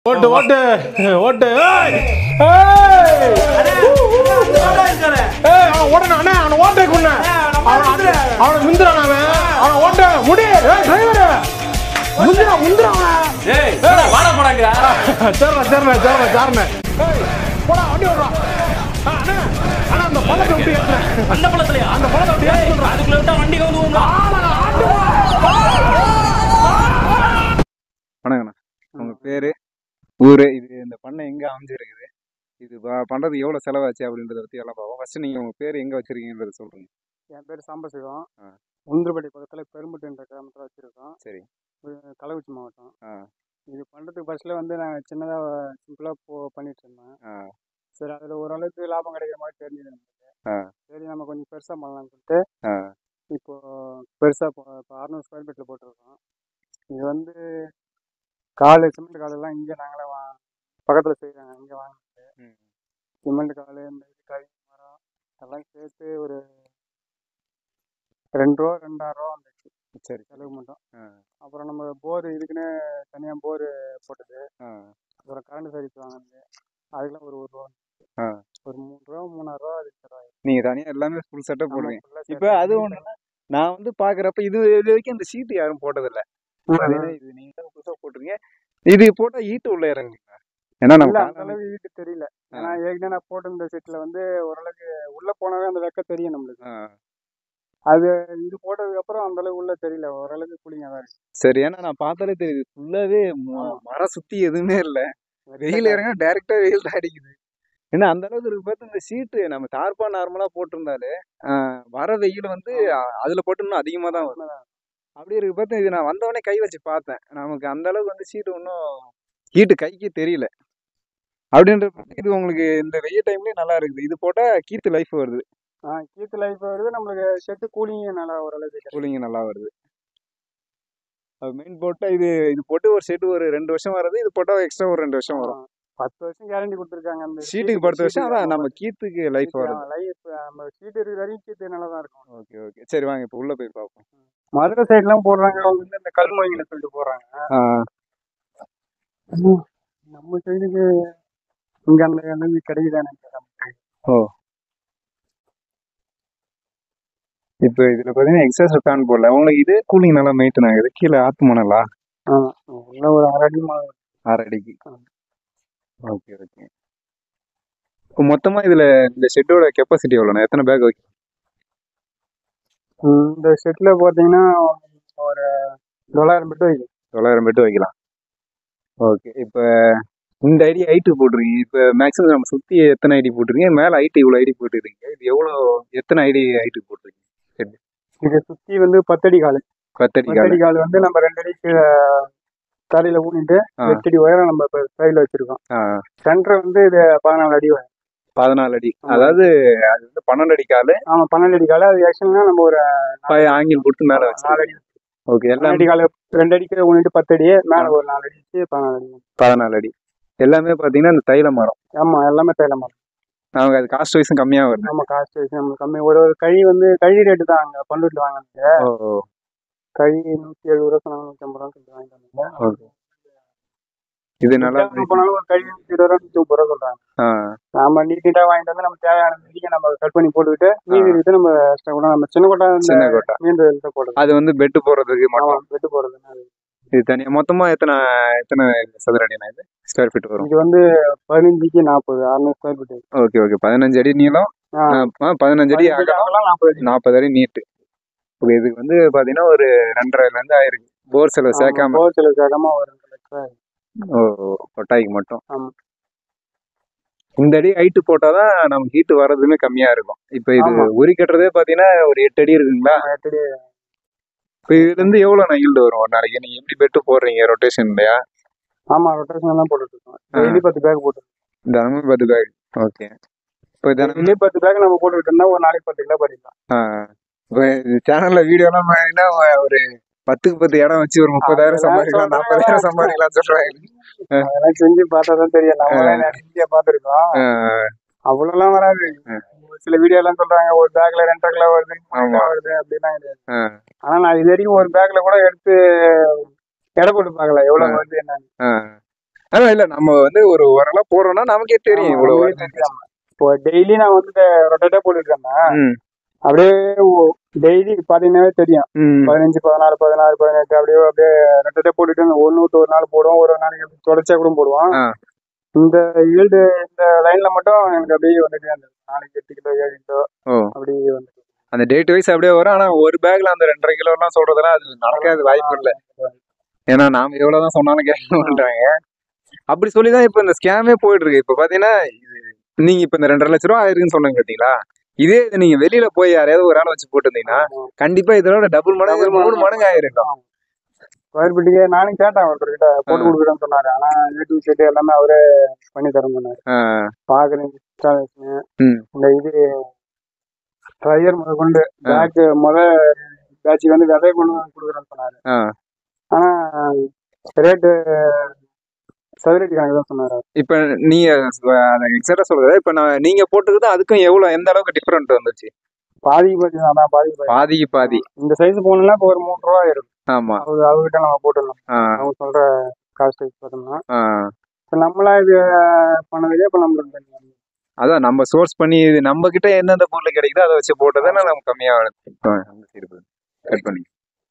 ஓட்டு ஓட்டு ஓட்டு ஏய்! ஏய்! ஏய், அவன் ஓடணும், அண்ணே, அவனை ஓட்டை கொன்னு. அவனை அவனை முந்துறான் அவன். அவனை ஓட்டு, முடி. ஏய், driver. முந்துறா, முந்துறா அவனை. ஏய் வாடா போடாங்க சரிண்ணே, சரிண்ணே, சரிண்ணே, சரிண்ணே. ஏய், போடா, வண்டி ஓடுறா. ஆ, அண்ணே, அண்ணே, அந்த பள்ளத்தை விட்டு ஏத்துனே. அந்த பழத்துலயா அந்த பள்ளத்தை விட்டு ஏய், ஏத்துனே. அதுக்குள்ள விட்டா வண்டி கவுந்துவோம்ல வணக்கண்ணா உங்க பேரு ஊரு இது இந்த பண்ணை எங்க அமைஞ்சிருக்குது இது ப- பண்றதுக்கு எவ்வளவு செலவாச்சு அப்படின்றத பத்தி எல்லாம் பார்ப்போம் ஃபர்ஸ்ட் நீங்க உங்க பேர் எங்க வச்சிருக்கீங்கன்றத சொல்றீங்க என் பேர் சாம்பசிவம் ஆ. உந்திரப்பட்டி பக்கத்தில் பெரும்பட்டு என்ற கிராமத்தில் வச்சுருக்கோம் சரி கள்ளக்குறிச்சி மாவட்டம் ஆ. இது பண்ணுறதுக்கு ஃபர்ஸ்ட்டில் வந்து நான் சின்னதாக சிம்பிளாக போ பண்ணிட்டு இருந்தேன் ஆ, சரி அதில் ஓரளவுக்கு லாபம் கிடைக்கிற மாதிரி தெரிஞ்சது ஆ. நமக்கு சரி நம்ம கொஞ்சம் பெருசாக பண்ணலாம்னு சொல்லிட்டு ஆ. இப்போ பெருசாக இப்போ இப்போ அறுநூறு ஸ்கொயர் ஃபீட்டில் போட்டிருக்கோம் இது வந்து காலு சிமெண்ட் காலெல்லாம் இங்கே நாங்களே வா பக்கத்தில் செய்கிறாங்க இங்கே வாங்க ம். சிமெண்ட் காலு இந்த இது கறி மரம் எல்லாம் சேர்த்து ஒரு ரெண்டு ரூபா ரெண்டாயிரம் ரூபா வந்துச்சு சரி செலவு மட்டும் ஆ, அப்புறம் நம்ம போர் இதுக்குன்னு தனியாக போர் போட்டது ஆ, அப்புறம் கரண்ட் சர்வீஸ் வாங்கினது அதுக்கெல்லாம் ஒரு ஒரு ரூபா வந்துச்சு. ஆ. ஒரு மூணு ரூபா மூணாயிரம் ரூபா அதுக்கு செலவாயிடுச்சு. நீங்க தனியா எல்லாமே ஃபுல் செட்டப் ஆமா, போடுவீங்க full ஆ இப்ப சேர்த்து. அது ஒண்ணு நான் வந்து பாக்குறப்ப இது இது வரைக்கும் இந்த ஷீட் யாரும் போட்டதில்ல பாத்தீங்கன்னா இது நீங்க தான் புதுசா போட்டுருங்க இது போட்டா ஈட்டு உள்ள இறங்குங்க ஏன்னா இல்ல நம்ம அந்த அளவுக்கு வீட்டு தெரியல ஏன்னா ஏற்கனவே நான் போட்டிருந்த செட்ல வந்து ஓரளவுக்கு உள்ள போனாவே அந்த வெக்க தெரியும் நம்மளுக்கு ஆ, அது இது போட்டதுக்கு அப்புறம் அந்த அளவுக்கு உள்ள தெரியல ஓரளவுக்கு கூலிங்கா தான் இருக்கு சரி ஏன்னா நான் பார்த்தாலே தெரியுது ஃபுல்லாவே மரம் சுத்தி எதுவுமே இல்ல வெயில் இறங்க டைரக்டா வெயில் தான் அடிக்குது ஏன்னா அந்த அளவுக்கு இருக்கு பார்த்து இந்த சீட்டு நம்ம தார்பா நார்மலா போட்டிருந்தாலே ஆஹ், வர வெயில் வந்து அஹ், அதுல போட்டு இன்னும் அதிகமா தான் வரும் அப்படி இருக்கு பார்த்து இது நான் வந்தவொடனே கை வச்சு பார்த்தேன் நமக்கு அந்த அளவுக்கு வந்து சீட்டு ஒன்றும் ஹீட்டு கைக்கு தெரியல அப்படின்ற இது உங்களுக்கு இந்த வெயில் டைம்லயே நல்லா இருக்குது இது போட்டா கீத்து லைஃப் வருது ஆ கீத்து லைஃப் வருது நம்மளுக்கு செட்டு கூலிங் நல்லா ஓரளவுக்கு கிடைக்கும். கூலிங் நல்லா வருது அது மெயின் போட்டா இது இது போட்டு ஒரு செட்டு ஒரு ரெண்டு வருஷம் வருது இது போட்டா எக்ஸ்ட்ரா ஒரு ரெண்டு வருஷம் வரும் ஆ, பத்து வருஷம் கேரண்டி கொடுத்துருக்காங்க அந்த ஷீட்டுக்கு பத்து வருஷம் அதான் நம்ம கீத்துக்கு லைஃப் வருது லைஃப் நம்ம சீட்டு இருக்கிற வரைக்கும் கீத்து நல்லா தான் இருக்கும் ஓகே ஓகே சரி வாங்க இப்போ உள்ள போய் பார்ப்போம் மதுரை சைட்லாம் போடுறாங்க அவங்க வந்து இந்த கல்மொழிகளை சொல்லிட்டு போடுறாங்க ஆ, நம்ம சைடுக்கு இங்க அந்த அளவுக்கு கிடைக்குதானே இப்போ இதுல பாத்தீங்கன்னா எக்ஸாஸ்ட் ஃபேன் போடல உங்களுக்கு இது கூலிங் நல்லா மெயின்டைன் ஆகுது கீழே ஆத்து மணலா உள்ள ஒரு அரை அடி மா- ஆறு அடிக்கு ஆ. ஓகே ஓகே இப்போ மொத்தமா இதுல இந்த ஷெட்டோட கெப்பாசிட்டி எவ்வளோண்ணா எத்தனை பேக் வைக்கும் ம், இந்த செட்ல பாத்தீங்கன்னா ஒரு தொள்ளாயிரம் பெட்டு வைக்கும் தொள்ளாயிரம் பெட்டு வைக்கலாம் ஓகே இப்போ இந்த ஐடி ஹைட்டு போட்டிருக்கீங்க இப்போ மேக்ஸிமம் நம்ம சுற்றி எத்தனை ஐடி போட்டிருக்கீங்க மேலே ஹைட்டு இவ்வளோ ஐடி போட்டுருக்கீங்க இது எவ்வளோ எத்தனை ஐடி ஹைட்டு போட்டிருக்கீங்க இதை சுத்தி வந்து பத்தடி கால் பத்தடி பத்தடி கால் வந்து நம்ம ரெண்டு அடி கீழே தரையில ஊனிட்டு ஆ. எட்டடி உயரம் நம்ம இப்போ சைடில் வச்சிருக்கோம் ஆ சென்டர் வந்து இது பதினாலு அடி உயரம் பதினாலு அடி ஆமா. அதாவது அது வந்து பன்னெண்டு அடி காலு ஆமா பன்னெண்டு அடி கால் அது ஆக்சுவலாக நம்ம ஒரு ப- ஆங்கிள் கொடுத்து மேலே வச்சு நாலு அடி ஓகே நாலு எல்லாம் அடி கால் ரெண்டு அடி கீழே ஊனிட்டு பத்து அடி மேலே ஒரு நாலு அடி வச்சு பதினாலு அடி பதினாலு அடி எல்லாமே பார்த்தீங்கன்னா இந்த தைல மரம் ஆமா எல்லாமே தைலம் நமக்கு அது காஸ்ட் வைஸும் கம்மியாக வருது நம்ம காஸ்ட் வைஸ் நம்மளுக்கு கம்மி ஒரு ஒரு கழி வந்து கழி ரேட்டு தான் அங்கே பண்ருட்டில் வாங்கினது ஓ ஓ கழி நூற்றி எழுபது ரூபா சொன்னாங்க நூற்றி ஐம்பது ரூபா சொல்லிட்டு வாங்கிட்டு வந்தாங்க ஓகே இது நல்லா வித்தியாசமா போனாலும் ஒரு கழி நூற்றி இருபது ரூபா நூற்றி முப்பது ரூபா சொல்றாங்க ஆ நாம நீட் நீட்டா வாங்கிட்டு வந்து நம்ம தேவையான மீதியை நம்ம கட் பண்ணி போட்டுக்கிட்டு மீதி இருக்கு நம்ம extra கூட நம்ம சின்ன கொட்டா இந்த சின்ன கோட்டை மீன் எழுத போடுறது அது வந்து பெட்டு போடுறதுக்கு ஆமா மட்டும் வெட்டு போடுறது இது தனியாக மொத்தமாக எத்தனை எத்தனை சதுர அடினா இது ஸ்கொயர் ஃபீட் வரும் இது வந்து பதினஞ்சுக்கு நாற்பது அறுநூறு ஸ்கொயர் ஃபீட் ஓகே ஓகே பதினஞ்சு அடி நீளம் ஆ, ஆ, பதினஞ்சு அடி அகலம் நாற்பது அடி நாற்பது அடி நீட்டு ஓகே இதுக்கு வந்து பார்த்தீங்கன்னா ஒரு ரெண்டரைலேருந்து ஆயிருக்கு போர் செலவு சேர்க்காம போர் செலவு சேர்க்காம ஒரு ரெண்டு லட்சம் ஓ ஓ, கொட்டாய்க்கு மட்டும் ஆமா. இந்த அடி ஹைட்டு போட்டாதான் நமக்கு ஹீட்டு வர்றதுமே கம்மியா இருக்கும் இப்போ இது ஆமா. உரி கட்டுறதே பார்த்தீங்கன்னா ஒரு எட்டு அடி இருக்குங்களா எட்டு அடி இப்போ இதுல இருந்து எவ்வளோ நான் ஈல்டு வரும் ஒரு நாளைக்கு நீங்க எப்படி பெட்டு போடுறீங்க ரொட்டேஷன் இல்லையா ஆமா ரொட்டேஷன் தான் போட்டுட்டு இருக்கோம் டெய்லி பத்து பேக் போட்டு தினமும் பத்து பேக் ஓகே இப்போ தினமும் டெய்லி பத்து பேக் நம்ம போட்டுக்கிட்டு இருந்தா ஒரு நாளைக்கு பத்து கிலோ படிக்கலாம் இப்போ சேனல்ல வீடியோலாம் பார்த்தீங்கன்னா ஒரு பத்துக்கு பத்து இடம் வச்சு ஒரு முப்பதாயிரம் அதெல்லாம் சம்பாதிக்கலாம் சொல்றேன். நாற்பதாயிரம் சம்பாதிக்கலாம் சொல்றாங்க அதெல்லாம் செஞ்சு பார்த்தா தான் தெரியும் நம்ம ஈஸியா பார்த்துருக்கோம் ஆஹ் அவ்வளோலாம் வராது ம். சில வீடியோ எல்லாம் சொல்றாங்க ஒரு பேக்ல ரெண்டரை கிலோ வருது மூணு ஆமா. கிலோ வருது அப்படிலாம் கிடையாது ஆஹ் ஆனா நான் இது வரைக்கும் ஒரு பேக்ல கூட எடுத்து எடை போட்டு பார்க்கல எவ்வளவு வருது என்னன்னு ஆஹ் அதான் இல்ல நம்ம வந்து ஒரு ஓரளவு போடுறோம்னா நமக்கே தெரியும் இவ்வளவு ஆமா, வருது. தெரியும். இப்போ டெய்லி நான் வந்து ரொட்டேட்டா போட்டுட்டு இருந்தேன் ம், அப்படியே டெய்லி பாத்தீங்கன்னாவே தெரியும் ம், பதினஞ்சு பதினாறு பதினாறு பதினெட்டு அப்படியே அப்படியே ரெட்டை போட்டுட்டு இருந்தேன். ஒண்ணு விட்டு ஒரு நாள் போடுவோம் ஒரு நாளைக்கு தொடர்ச்சியா கூட போடுவோம் ஆ. இந்த ஈல்டு இந்த லைன்ல மட்டும் எனக்கு அப்படியே வந்துட்டே இருந்தது நாளைக்கு எட்டு கிலோ ஏழு கிலோ ஓ அப்படியே வந்துட்டு அந்த டேட் வைஸ் அப்படியே வரும் ஆனா ஒரு பேக்ல அந்த ரெண்டரை கிலோ எல்லாம் சொல்றதெல்லாம் அது நடக்காது வாய்ப்பு இல்ல ஏன்னா நாம எவ்வளவுதான் சொன்னாலும் கேட்க மாட்டாங்க அப்படி சொல்லிதான் இப்ப இந்த ஸ்கேமே போயிட்டு இருக்கு இப்ப பாத்தீங்கன்னா இது நீங்க இப்ப இந்த ரெண்டரை லட்ச ரூபா ஆயிருக்குன்னு சொன்னாங்க பாத்தீங்களா இதே இது நீங்க வெளியில போய் யாரையாவது ஒரு ஆளை வச்சு போட்டிருந்தீங்கன்னா கண்டிப்பா இதோட டபுள் மடங்கு Double மூணு மடங்கு. மடங்கு ஆயிருக்கும் ஸ்கொயர் ஃபீட்டுக்கு நானும் கேட்டேன் ஒருத்தர்கிட்ட போட்டு கொடுக்குறேன்னு சொன்னாரு ஆனா ஏ டு செட் எல்லாமே அவரே பண்ணி தரேன் சொன்னாரு ஆ, பாக்குறேன் இன்ஸ்டாலேஷன் ம். இந்த இது ட்ரையர் முத கொண்டு பேக் முத பேட்சுக்கு வந்து விதைய கொண்டு வந்து கொடுக்குறேன்னு சொன்னாரு ஆ. ஆனா ரேட்டு சதுரடி கணக்கு தான் சொன்னாரு இப்ப நீங்க எக்ஸாக்டா சொல்றது இப்ப நான் நீங்க போட்டுக்கிறது அதுக்கும் எவ்வளவு எந்த அளவுக்கு டிஃபரெண்ட் வந்துச்சு பாதிக்கு பாதி அதான் பாதிக்கு பாதி பாதிக்கு பாதி இந்த சைஸ் போகணும்னா இப்போ ஒரு மூணு ரூபா இருக்கும் ஆமா அவங்க அவங்ககிட்ட நம்ம போட்டுடலாம் ஆ, அவங்க சொல்ற காஸ்ட் வைஸ் பார்த்தோம்னா ஆ. இப்போ நம்மளா இது பண்ணதுலேயே இப்போ நம்மளுக்கு தெரியும். அதான் நம்ம சோர்ஸ் பண்ணி இது நம்ம கிட்ட எந்தெந்த பொருள் கிடைக்குதோ அதை வச்சு போட்டதானே நம்ம கம்மியா கட் பண்ணி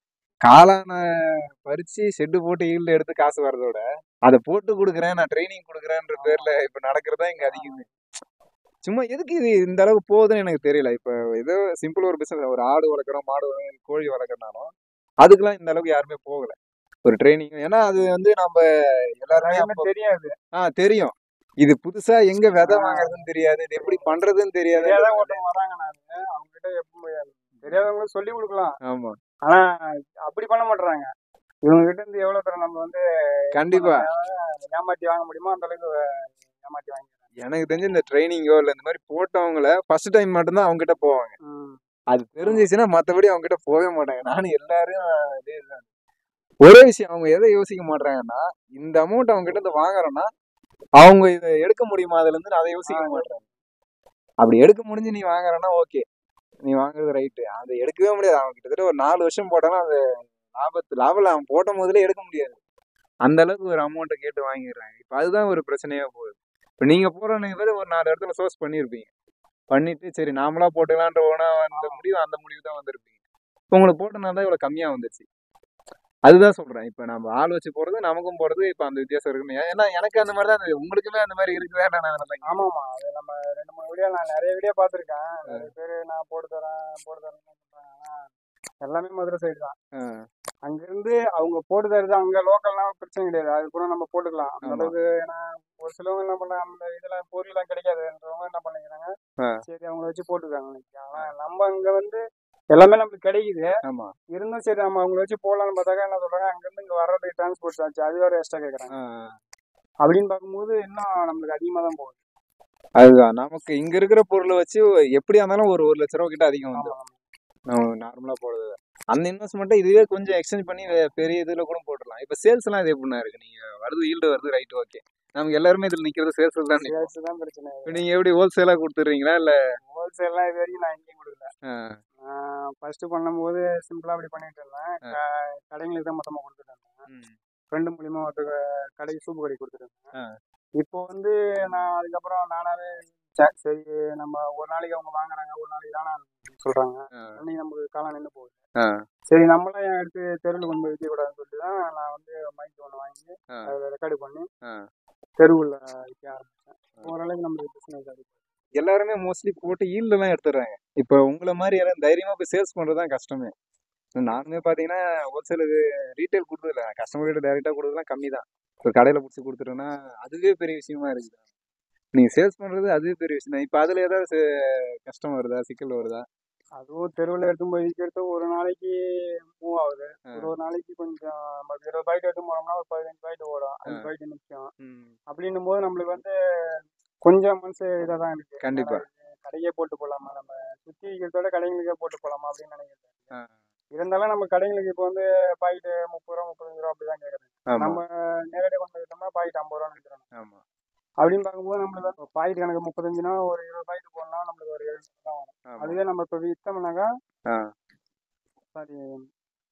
காளான பறிச்சு ஷெட்டு போட்டு ஈல்டு எடுத்து காசு வர்றதோட அதை போட்டு கொடுக்குறேன் நான் ட்ரைனிங் கொடுக்குறேன்ற பேர்ல இப்ப நடக்கிறதா இங்க அதிகம் சும்மா எதுக்கு இது இந்த அளவுக்கு போகுதுன்னு எனக்கு தெரியல இப்ப ஏதோ சிம்பிள் ஒரு பிசினஸ் ஒரு ஆடு வளர்க்குறோம் மாடு வளர்க்குறோம், கோழி வளர்க்குறனாலும் அதுக்கெல்லாம் இந்த அளவுக்கு யாருமே போகல ஒரு ட்ரைனிங் ஏன்னா அது வந்து நம்ம எல்லாருமே எல்லாமே அப்போ- தெரியாது ஆ தெரியும் இது புதுசா எங்க விதை வாங்குறதுன்னு தெரியாது இது எப்படி பண்றதுன்னு தெரியாது தெரியாத ஒருத்தவங்க வராங்க நானு அவங்க கிட்ட எப்போ தெரியாதவங்களுக்கு சொல்லி கொடுக்கலாம் ஆமா ஆனா அப்படி பண்ண மாட்டாங்க இவங்க கிட்ட இருந்து எவ்வளவு தூரம் நம்ம வந்து கண்டிப்பா ஏமாத்தி வாங்க முடியுமோ அந்த அளவுக்கு ஏமாத்தி வாங்கி எனக்கு தெரிஞ்சு இந்த ட்ரைனிங்கோ இல்ல இந்த மாதிரி போட்டவங்கள ஃபர்ஸ்ட் டைம் மட்டும்தான் அவங்க கிட்ட போவாங்க அது தெரிஞ்சிச்சுன்னா மத்தபடி அவங்க கிட்ட போகவே மாட்டாங்க நானும் எல்லாரும் இதே இதுதான். ஒரே விஷயம் அவங்க எதை யோசிக்க மாட்டாங்கன்னா இந்த அமௌண்ட் அவங்க கிட்ட இருந்து வாங்குறோம்னா அவங்க இதை எடுக்க முடியுமா அதுல இருந்து அதை யோசிக்க மாட்டாங்க அப்படி எடுக்க முடிஞ்சு நீ வாங்குறன்னா ஓகே நீ வாங்குறது ரைட்டு அதை எடுக்கவே முடியாது அவன் கிட்டத்தட்ட ஒரு நாலு வருஷம் போட்டாலும் அது லாபத்து லாபம் அவன் போட்ட முதல்ல எடுக்க முடியாது அந்த அளவுக்கு ஒரு அமௌண்ட்டை கேட்டு வாங்கிடுறாங்க இப்போ அதுதான் ஒரு பிரச்சனையா போகுது இப்போ நீங்க போற நீங்க பேர் ஒரு நாலு இடத்துல சோர்ஸ் பண்ணியிருப்பீங்க பண்ணிட்டு சரி நாமளா போட்டுக்கலான்ற ஓனா அந்த முடிவு அந்த முடிவு தான் வந்திருப்பீங்க இப்போ உங்களுக்கு போட்டனால தான் இவ்வளோ கம்மியாக வந்துச்சு அதுதான் சொல்றேன் இப்போ நம்ம ஆள் வச்சு போறது நமக்கும் போறது இப்போ அந்த வித்தியாசம் இருக்குன்னு ஏன்னா எனக்கு அந்த மாதிரி தான் இருந்தது. உங்களுக்குமே அந்த மாதிரி இருக்குதா நான் அதனால தான் கேட்டேன். ஆமாமா அது நம்ம ரெண்டு மூணு வீடியோ நான் நிறைய வீடியோ பார்த்துருக்கேன் நிறைய பேர் நான் போட்டு தரேன் போட்டு தரேன்னு சொல்றாங்க ஆனா எல்லாமே மதுரை சைடு தான் ஆ, அங்கிருந்து அவங்க போட்டு தருது அங்க லோக்கல்னா பிரச்சனை கிடையாது அது கூட நம்ம போட்டுக்கலாம் அந்த ஆமா. அளவுக்கு ஏன்னா ஒரு சிலவங்க என்ன பண்றாங்க அந்த இதுல பொருள்லாம் கிடைக்காதுன்றவங்க என்ன பண்ணிக்கிறாங்க ஆ. சரி அவங்கள வச்சு போட்டுருக்காங்க ஆனா நம்ம அங்க வந்து எல்லாமே நம்மளுக்கு கிடைக்குது ஆமா இருந்தும் சரி நம்ம அவங்கள வச்சு போடலாம்னு பார்த்தாக்கா என்ன சொல்றாங்க அங்கிருந்து இங்க வர்றதுக்கு டிரான்ஸ்போர்ட் ஆச்சு அது வேற எக்ஸ்ட்ரா கேக்குறாங்க ஆ, அப்படின்னு பார்க்கும்போது இன்னும் நம்மளுக்கு அதிகமா தான் போகுது அதுதான் நமக்கு இங்க இருக்கிற பொருளை வச்சு எப்படியா இருந்தாலும் ஒரு ஒரு லட்ச ரூபா கிட்ட அதிகம் வந்து ஆமா. நம்ம நார்மலா போடுறது அந்த இன்வெஸ்ட்மெண்ட்டை இதுவே கொஞ்சம் எக்ஸ்டெண்ட் பண்ணி வே- பெரிய இதுல கூட போட்டுடலாம் இப்போ சேல்ஸ் எல்லாம் இது எப்படின்னா இருக்கு நீங்க வருது ஈல்டு வருது ரைட் ஓகே நமக்கு எல்லாருமே இதுல நிக்கிறது சேல்ஸ் தான் நிக்கும். Sales தான் பிரச்சனை இப்போ நீங்க எப்படி ஹோல்சேலா கொடுத்துறீங்களா இல்ல ஹோல்சேல்லாம் இது வரைக்கும் நான் எங்கேயும் கொடுக்கல ஆ, ஃபர்ஸ்ட் பண்ணும்போது சிம்பிளா அப்படி பண்ணிட்டு இருந்தேன் க- கடைங்களுக்கு தான் மொத்தமா கொடுத்துட்டு இருந்தேன் ம், ஃப்ரெண்டு மூலியமா ஒருத்தர் கடைக்கு சூப்பு கடை கொடுத்துட்டு ஆ. இருந்தேன் இப்போ வந்து நான் அதுக்கப்புறம் நானாவே ச- சரி நம்ம ஒரு நாளைக்கு அவங்க வாங்குறாங்க ஒரு நாளைக்கு தானே சொல்றாங்க ஆ, அன்னைக்கு நமக்கு காலம் நின்று போகுது ஆ, சரி நம்மளும் என் எடுத்து தெருவில் கொண்டு போய் விற்கக்கூடாதுன்னு சொல்லிட்டு தான் நான் வந்து மைக் ஒன்று வாங்கி ஆ, அதை ரெக்கார்டு பண்ணி ஆ. தெருவுல விற்க ஆரம்பிச்சேன் ஓரளவுக்கு நம்மளுக்கு பிஸ்னஸ் ஆகுது எல்லாருமே மோஸ்ட்லி போட்டு ஈல்டு எல்லாம் எடுத்துடுறாங்க இப்போ உங்களை மாதிரி யாரும் தைரியமா போய் சேல்ஸ் பண்றது தான் கஷ்டமே நானுமே பாத்தீங்கன்னா ஹோல்சேலுக்கு ரீட்டைல் கொடுத்ததில்ல கஸ்டமர் கிட்ட டைரெக்டாக கொடுத்ததுலாம் கம்மி தான் இப்போ கடையில் பிடிச்சி கொடுத்துட்டோன்னா அதுவே பெரிய விஷயமா இருக்குது நீங்கள் சேல்ஸ் பண்ணுறது அதுவே பெரிய விஷயம் தான் இப்போ அதில் ஏதாவது சே- கஷ்டம் வருதா சிக்கல் வருதா அதுவும் தெருவில் எடுத்து போய் விற்கிறது ஒரு நாளைக்கு மூவ் ஆகுது ஆ. ஒரு ஒரு நாளைக்கு கொஞ்சம் நம்ம இருபது பாக்கெட் எடுத்து போனோம்னா ஒரு பதினஞ்சு பாக்கெட் ஓடும் அஞ்சு ஆ. பாக்கெட் நிற்கும் ம் அப்படின்னும் போது நம்மளுக்கு வந்து கொஞ்சம் மனசு இதாக தான் இருக்கு கண்டிப்பா. என்னடா இது, கடைக்கே போட்டு போகலாமா நம்ம சுற்றி விற்கிறதோட கடைங்களுக்கே போட்டு போகலாமா அப்படின்னு நினைக்கிறது ஆ. இருந்தாலும் நம்ம கடைங்களுக்கு இப்போ வந்து பாக்கெட்டு முப்பது ரூபா முப்பத்தஞ்சு ரூபா அப்படி தான் கேட்குறாங்க ஆமாம் நம்ம நேரடியாக கொண்டு விட்டோம்னா பாக்கெட் ஐம்பது ரூபா நினைக்கிறோம் ஆமாம் அப்படின்னு பார்க்கும்போது நம்மளுக்கு வந்து பாக்கெட் கணக்கு முப்பத்தஞ்சுனா ஒரு இருபது பாக்கெட் போடலாம் நம்மளுக்கு ஒரு எழுபது தான் வரும் ஆமாம் அதுவே நம்ம இப்போ விற்றோம்னாக்கா ஆ சாரி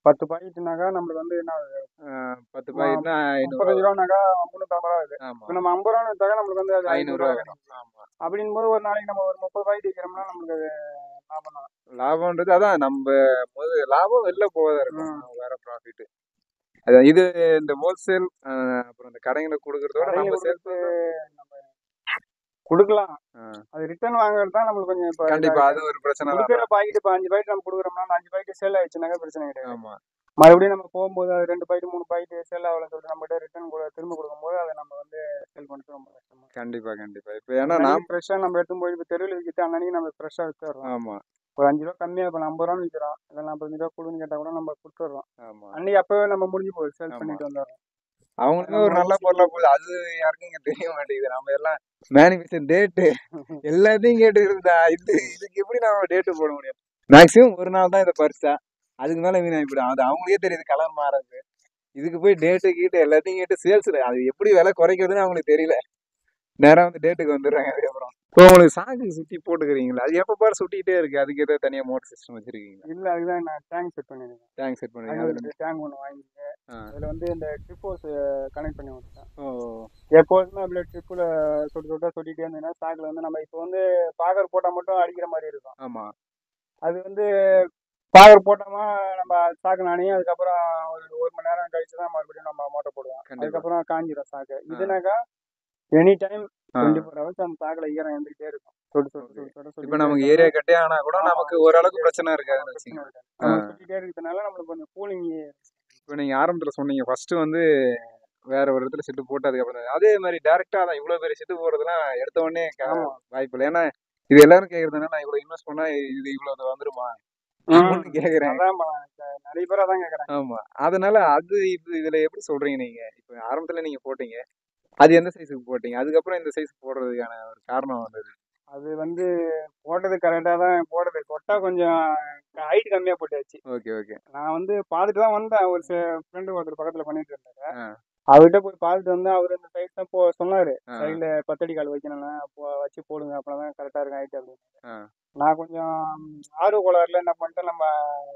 பத்து பாக்கெட்டுனாக்கா நம்மளுக்கு வந்து என்ன ஆகுது? ஆஹ் பத்து பாக்கெட்னா ஐநூறு முப்பத்தஞ்சு ரூபானாக்கா முந்நூற்றம்பது ரூபா ஆகுது ஆமா இப்போ நம்ம ஐம்பது ரூபான்னு வித்தாக்கா நம்மளுக்கு வந்து அது ஐநூறு ஐநூறுரூவா ரூபா கிடைக்கும் வரும் ஆமா அப்படின் போது ஒரு நாளைக்கு நம்ம ஒரு முப்பது பாக்கெட் விற்கிறோம்னா நம்மளுக்கு அது லாபம் தான் லாபம்ன்றது அதான் நம்ம முதல் லாபம் வெளில போவதா இருக்கும் வேற ப்ராஃபிட் அதான் இது இந்த ஹோல்சேல் அப்புறம் இந்த கடைங்களுக்கு கொடுக்கறதோட நம்ம கடைங்களுக்கு சேர்த்து நம்ம கொடுக்கலாம் ஆ. அது ரிட்டர்ன் வாங்குறது தான் நம்மளுக்கு கொஞ்சம் இப்போ கண்டிப்பா அது ஒரு பிரச்சனை தான் கொடுக்குற பாக்கெட் இப்போ அஞ்சு பாக்கெட் நம்ம கொடுக்குறோம்னா அந்த அஞ்சு பாக்கெட் சேல் ஆயிடுச்சுனாக்கா பிரச்சனை கிடையாது ஆமா மறுபடியும் நம்ம போகும்போது அது ரெண்டு பாக்கெட் மூணு பாக்கெட் சேல் ஆகலன்னு சொல்லிட்டு நம்மகிட்ட ரிட்டர்ன் கூட திரும்ப கொடுக்கும்போது அதை நம்ம வந்து சேல் பண்ணிட்டு ரொம்ப கஷ்டமா கண்டிப்பா கண்டிப்பா இப்ப ஏன்னா நாம் ஃப்ரெஷ்ஷாக நம்ம எடுத்து போய் இப்போ தெருவில் விற்கிட்டு அன்னன்னைக்கு நம்ம ஃப்ரெஷ்ஷாக வித்துடுறோம் ஆமா ஒரு அஞ்சு ரூபா கம்மியாக இப்போ ஐம்பது ரூபான்னு விற்கிறோம் இல்லை நாற்பத்தஞ்சு ரூபா கொடுன்னு கேட்டால் கூட நம்ம கொடுத்துட்றோம் ஆமா அன்னைக்கு அப்பவே நம்ம முடிஞ்சு போகுது சேல் ஆமா. பண்ணிட்டு வந்துடுறோம் அவங்களுக்கு ஒரு நல்ல பொருளா போகுது அது யாருக்கும் இங்க தெரிய மாட்டேங்குது நம்ம எல்லாம் மேனிஃபெஸ்டர் டேட்டு எல்லாத்தையும் கேட்டு இருந்தா இது இதுக்கு எப்படி நம்ம டேட்டு போட முடியும் மேக்ஸிமம் ஒரு நாள் தான் இதை பறிச்சா அதுக்கு மேல வீணாகி போயிடும் அது அவங்களுக்கே தெரியுது கலர் மாறது இதுக்கு போய் டேட்டு கீட்டு எல்லாத்தையும் கேட்டு சேல்ஸ் அது எப்படி விலை குறைக்கிறதுன்னு அவங்களுக்கு தெரியல நேரா வந்து டேட்டுக்கு வந்துடுறாங்க அதுக்கப்புறம் இப்போ உங்களுக்கு சாக்கு சுத்தி போட்டுக்கிறீங்களா அது எப்ப பாரு சுட்டிக்கிட்டே இருக்கு அதுக்கு ஏதோ தனியா மோட்டர் சிஸ்டம் வச்சிருக்கீங்களா இல்லை அதுதான் நான் டேங்க் செட் பண்ணியிருக்கேன் டேங்க் செட் பண்ணுவீங்க அதுல ஐநூறு டேங்க் ஒன்று வாங்கிட்டு ஆ. அதில் வந்து இந்த ட்ரிப்போஸ் கனெக்ட் பண்ணி விட்டுட்டேன் ஓ எப்போதுமே அப்படியே ட்ரிப்பில் சொட்டு சொட்டா சொட்டிகிட்டே இருந்ததுன்னா ஸ்டாக்ல வந்து நம்ம இப்போ வந்து பாகர் போட்டால் மட்டும் அடிக்கிற மாதிரி இருக்கும் ஆமா அது வந்து பாகர் போட்டோமா நம்ம ஸ்டாக் நானே அதுக்கப்புறம் ஒரு ஒரு மணி நேரம் கழிச்சு தான் மறுபடியும் நம்ம மோட்டர் போடுவோம் கண்டிப்பா. அதுக்கப்புறம் காஞ்சிரும் ஸ்டாக்கு இதுனாக்கா எனி டைம் ஆ. டுவெண்ட்டி ஃபோர் ஹவர்ஸ் அந்த ஸ்டாக்ல ஈரம் இருந்துகிட்டே இருக்கும் சொட்டு சொட்டு சொட்டு சொட்டு இப்ப சொட்டிட்டே நமக்கு இருக்கும். ஏரியா கட்டே ஆனா கூட ஆமா. நமக்கு ஓரளவுக்கு பிரச்சனை இருக்காதுன்னு பிரச்சனை வச்சுக்கோங்க இருக்காது. நம்ம சுத்திட்டே இருக்கிறதுனால நம்மளுக்கு கொஞ்சம் கூலிங் இப்போ நீங்க ஆரம்பத்துல சொன்னீங்க ஃபர்ஸ்ட் வந்து வேற ஒரு இடத்துல செட்டு போட்டு அதுக்கப்புறம் தான். அதே மாதிரி டேரக்டா தான் இவ்வளவு பெரிய செட்டு போடுறதுலாம் எடுத்த உடனே க- ஆமா வாய்ப்பு இல்லை ஏன்னா இது எல்லாரும் கேக்குறதுனா நான் இவ்வளவு இன்வெஸ்ட் பண்ணா இது இவ்வளவு வந்துருமா அப்படின்னு கேக்குறேன் அதான் பா- க- நிறைய பேர் அதான் கேக்குறாங்க ஆமா அதனால அது இது இதுல எப்படி சொல்றீங்க நீங்க இப்போ ஆரம்பத்துல நீங்க போட்டீங்க அது எந்த சைஸுக்கு போட்டீங்க அதுக்கப்புறம் இந்த சைஸ் போடுறதுக்கான ஒரு காரணம் வந்தது அது வந்து போட்டது கரெக்டா தான் போடுறது கொட்டா கொஞ்சம் ஹைட் கம்மியா போட்டாச்சு ஓகே ஓகே நான் வந்து பார்த்துட்டு தான் வந்தேன் ஒரு ஃப்ரெண்டு ஒருத்தர் பக்கத்துல பண்ணிட்டு இருந்தாரு ஆ. அவர்கிட்ட போய் பார்த்துட்டு வந்து அவர் இந்த சைஸ் தான் போ சொன்னாரு ஆ. சைடுல பத்தடி கால் வைக்கணும்னா அப்போ வச்சு போடுங்க அப்பதான் கரெக்டா இருக்கும் ஹைட் அப்படின்னு ஆ. நான் கொஞ்சம் ஆர்வ கோளாறுல என்ன பண்ணிட்டேன் நம்ம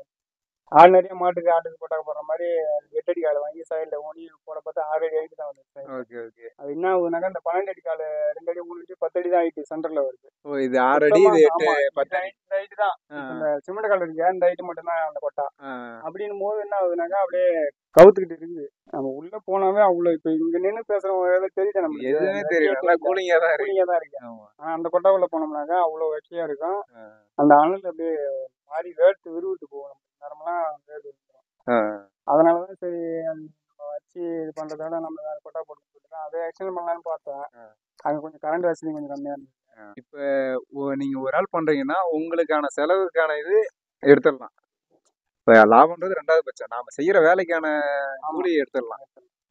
ஆர்டினரியா மாட்டுக்கு ஆட்டுக்கு போட்டா போடுற மாதிரி எட்டடி கால் வாங்கி சைடுல ஊனி போட பார்த்தா ஆறு அடி ஹைட் தான் வந்து ஓகே ஓகே அது என்ன ஆகுதுனாக்கா இந்த பன்னெண்டு அடி கால் ரெண்டு அடி மூணு அடி பத்து அடி தான் ஹைட் சென்டர்ல வருது ஓ இது ஆறு அடி இது எட்டு ஆமா, இந்த பத்து height- இந்த height தான் ஆ, இந்த சிமெண்ட் கால் இருக்கு அந்த ஹைட் மட்டும் தான் அந்த கொட்டா ஆ, அப்படின்னும் போது என்ன ஆகுதுனாக்கா அப்படியே கவுத்துக்கிட்டு இருக்குது நம்ம உள்ள போனாவே அவ்வளவு இப்ப இங்க நின்னு பேசுறவங்க தெரியுது நம்ம எதுவுமே தெரியல நல்லா கூலிங்கா தான் இருக்கு கூலிங்கா தான் இருக்கு ஆமா ஆனா அந்த கொட்டாவுள்ள போனோம்னாக்கா அவ்வளவு வெற்றியா இருக்கும் ஆ. அந்த அனல் அப்படியே மாறி வேர்த்து விறுவிட்டு போகும் நேரமெல்லாம் வேர்த்து விட்டுரும். ஆ. அதனாலதான் சரி அது நம்ம வச்சு இது பண்றதை விட நம்ம வேற கொட்டா போட்டு போட்டுக்கலாம் அதை எக்ஸ்டெண்ட் பண்ணலாம்னு பார்த்தேன் ஆ. அங்க கொஞ்சம் கரண்ட் வசதி கொஞ்சம் கம்மியா இருந்துச்சு இப்ப ஒ- நீங்க ஒரு ஆள் பண்றீங்கன்னா உங்களுக்கான செலவுக்கான இது எடுத்துடலாம் இப்ப லாபம்ன்றது ரெண்டாவது பட்சம் நாம செய்யற வேலைக்கான கூலி எடுத்துடலாம்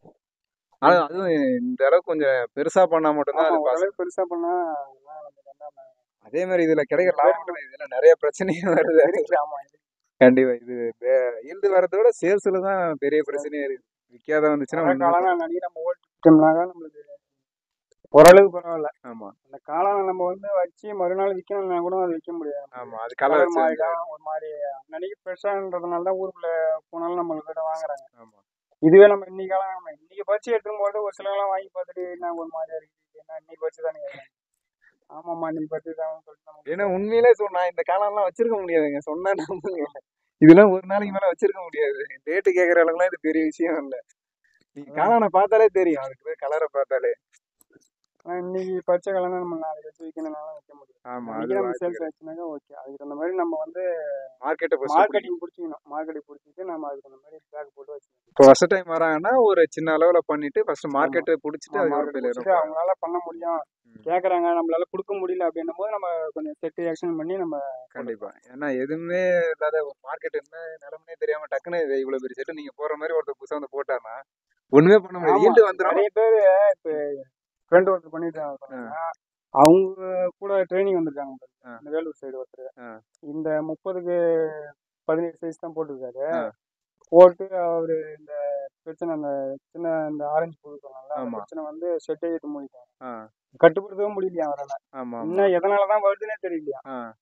அது அதுவும் இந்த அளவுக்கு கொஞ்சம் பெருசா பண்ணா மட்டும்தான் ஆமா, அது possible. ஓரளவுக்கு பெருசா பண்ணா அதெல்லாம் நமக்கு நல்லா அதே மாதிரி இதுல கிடைக்கிற லாபம் இதுல நிறைய பிரச்சனையும் வருது இருக்கு. ஆமா கண்டிப்பா இது ஈல்டு வரதை விட சேல்ஸ்ல தான் பெரிய பிரச்சனையே இருக்கு விற்காத வந்துச்சுன்னா மழை ஒண்ணுமே காலம் அன்னைக்கு நம்ம ஓட்டிட்டோம்னாக்கா நம்மளுக்கு ஓரளவுக்கு பரவாயில்ல ஆமா அந்த காளானை நம்ம வந்து வச்சு மறுநாள் விற்கணும்னா கூட அது விற்க முடியாது ஆமா அது கலர் கலர் மாறிடும் ஒரு மாதிரி அன்னைக்கு ஃப்ரெஷ்ஷான்றதுனால தான் ஊருக்குள்ள போனாலும் நம்மள்கிட்ட வாங்குறாங்க ஆமா இதுவே நம்ம இன்னைக்கு காலம் நம்ம இன்னைக்கு பறிச்சு எடுத்துன்னு போது ஒரு சிலர்லாம் வாங்கி பார்த்துட்டு என்ன ஒரு மாதிரியா இருக்கு என்ன இன்னைக்கு பறிச்சு தானே கேட்குறாங்க ஆமாம்மா இன்னைக்கு பறிச்சு தான் சொல்லிட்டு நம்ம ஏன்னா உண்மையிலே சொன்னா இந்த காலம்லாம் வச்சிருக்க முடியாதுங்க சொன்னா நம்புங்க இதெல்லாம் ஒரு நாளைக்கு மேல வச்சிருக்க முடியாது டேட்டு கேக்குற அளவுக்குலாம் இது பெரிய விஷயம் இல்ல நீங்க காளானை பார்த்தாலே தெரியும் அதுக்கு கலரை பார்த்தாலே ஆனா இன்னைக்கு பறிச்ச காலம் நம்ம நாளைக்கு வச்சு விற்கணும்னாலும் விற்க முடியும் ஆமா இன்னைக்கு அது நம்ம சேல்ஸ் ஆச்சுனாக்கா ஓகே அதுக்கு தகுந்த மாதிரி நம்ம வந்து மார்க்கெட்டை ஃபர்ஸ்ட் மார்க்கெட்டிங் பிடிச்சிக்கணும் மார்க்கெட்டிங் பிடிச்சிட்டு நம்ம அதுக்கு தகுந்த மாதிரி பேக் போட்டு வச்சுக்கணும் இப்போ ஃபர்ஸ்ட் டைம் வராங்கன்னா ஒரு சின்ன அளவுல பண்ணிட்டு ஃபர்ஸ்ட் மார்க்கெட்டை பிடிச்சிட்டு ஆமா, அதுக்கப்புறம் market வெளியே பிடிச்சிட்டு அவங்களால பண்ண முடியும் ம். கேக்குறாங்க நம்மளால கொடுக்க முடியல அப்படின்னும் போது நம்ம கொஞ்சம் செட் ஆக்ஷன் பண்ணி நம்ம கண்டிப்பா ஏன்னா எதுவுமே இல்லாத ஒரு மார்க்கெட் என்ன நிலைமையே தெரியாம டக்குன்னு இது இவ்வளவு பெரிய செட்டு நீங்க போற மாதிரி ஒருத்தர் புதுசா வந்து போட்டாருன்னா ஒண்ணுமே பண்ண முடியாது ஆமா, ஈல்டு வந்துடும் நிறைய பேர் இப்ப ஃப்ரெண்ட் ஒருத்தர் பண்ணிட்டு இருக்காங்க அவங்க கூட ட்ரைனிங் வந்திருக்காங்க பாரு. ஆ. இந்த வேலூர் சைடு ஒருத்தர் ஆ. இந்த முப்பதுக்கு பதினேழு சைஸ் தான் போட்டிருக்காரு ஆ. போட்டு அவரு இந்த பிரச்சனை அந்த சின்ன இந்த ஆரஞ்சு பூ சொன்னாங்கல்ல அந்த ஆமா. பிரச்சனை வந்து செட்டை எடுத்து மூடிட்டாங்க ஆ, கட்டுப்படுத்தவே முடியலையா அவரால் ஆமா ஆமா இன்னும் எதனாலதான் வருதுன்னே தெரியலையா ஆ,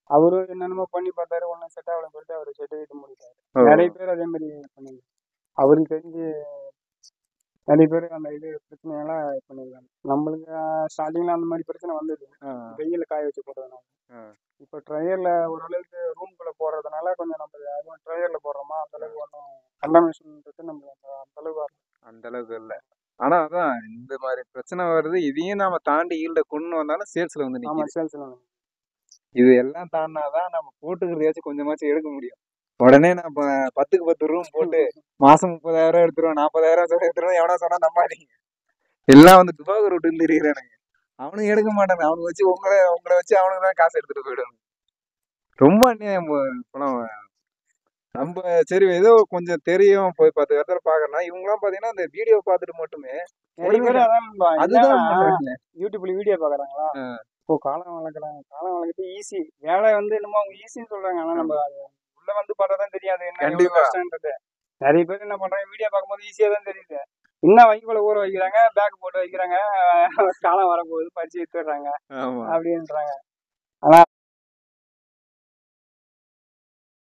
அவரும் என்னென்னமோ பண்ணி பார்த்தாரு ஒன்றும் செட் ஆகலன்னு சொல்லிட்டு அவர் செட்டு விட்டு முடிச்சாரு ஓ. நிறைய பேர் அதே மாதிரி பண்ணி அவருக்கு தெரிஞ்சு நிறைய பேர் அந்த இது பிரச்சனையெல்லாம் பண்ணியிருக்காங்க நம்மளுக்கு ஸ்டார்டிங்ல அந்த மாதிரி பிரச்சனை வந்தது ஆ, வெயில காய வச்சு போடுறதுனால ஆ. இப்போ ட்ரையர்ல ஓரளவுக்கு ரூம்குள்ள போடுறதுனால கொஞ்சம் நம்ம அதுவும் ட்ரையர்ல போடுறோமா அந்த அளவுக்கு ஒன்றும் கண்டாமினேஷன்ன்றது நம்ம அந்த அந்த அளவுக்கு வரல. அந்த அளவுக்கு இல்ல ஆனா அதான் இந்த மாதிரி பிரச்சனை வருது இதையும் நாம தாண்டி ஈல்ட கொண்டு வந்தாலும் சேல்ஸ்ல வந்து ஆமா நிக்குது சேல்ஸ்ல இது எல்லாம் தாண்டினாதான் நம்ம போட்டுக்கிறதையாச்சும் கொஞ்சமாச்சும் எடுக்க முடியும் உடனே நம்ம பத்துக்கு பத்து ரூம் போட்டு மாசம் முப்பதாயிரம் எடுத்துருவோம் நாற்பதாயிரம் சொல்லி எடுத்துருவோம் எவனா சொன்னா நம்பாதீங்க எல்லாம் வந்து துபாக ரூட்டுன்னு தெரியுறானுங்க அவனுக்கு எடுக்க மாட்டாங்க அவனுக்கு வச்சு உங்களை உங்களை வச்சு அவனுக்கு தான் காசு எடுத்துட்டு போயிடுவாங்க ரொம்ப அநியாயம் போ- இப்பெல்லாம் நம்ம சரி ஏதோ கொஞ்சம் தெரியும் போய் பத்து இடத்துல பாக்குறேன்னா இவங்கலாம் பாத்தீங்கன்னா இந்த வீடியோ பார்த்துட்டு மட்டுமே நிறைய பேர் அதான் நண்பா. அதுதான் என்னன்னா, பண்றாங்க. யூடியூப்ல வீடியோ பாக்குறாங்களா ஆ. இப்போ காலம் வளர்க்குறாங்க காலம் வளர்க்குறது ஈஸி வேலை வந்து என்னமோ அவங்க ஈஸின்னு சொல்றாங்க ஆனா நம்ம அது உள்ள வந்து பார்த்தாதான் தெரியாது என்ன எவ்வளவு கண்டிப்பா. கஷ்டன்றது நிறைய பேர் என்ன பண்றாங்க வீடியோ பார்க்கும்போது ஈஸியா தான் தெரியுது இன்னும் வைக்கோல ஊற வைக்கிறாங்க பேக் போட்டு வைக்கிறாங்க காலம் வரப்போகுது பறிச்சு வித்துடுறாங்க ஆமா அப்படின்றாங்க ஆனா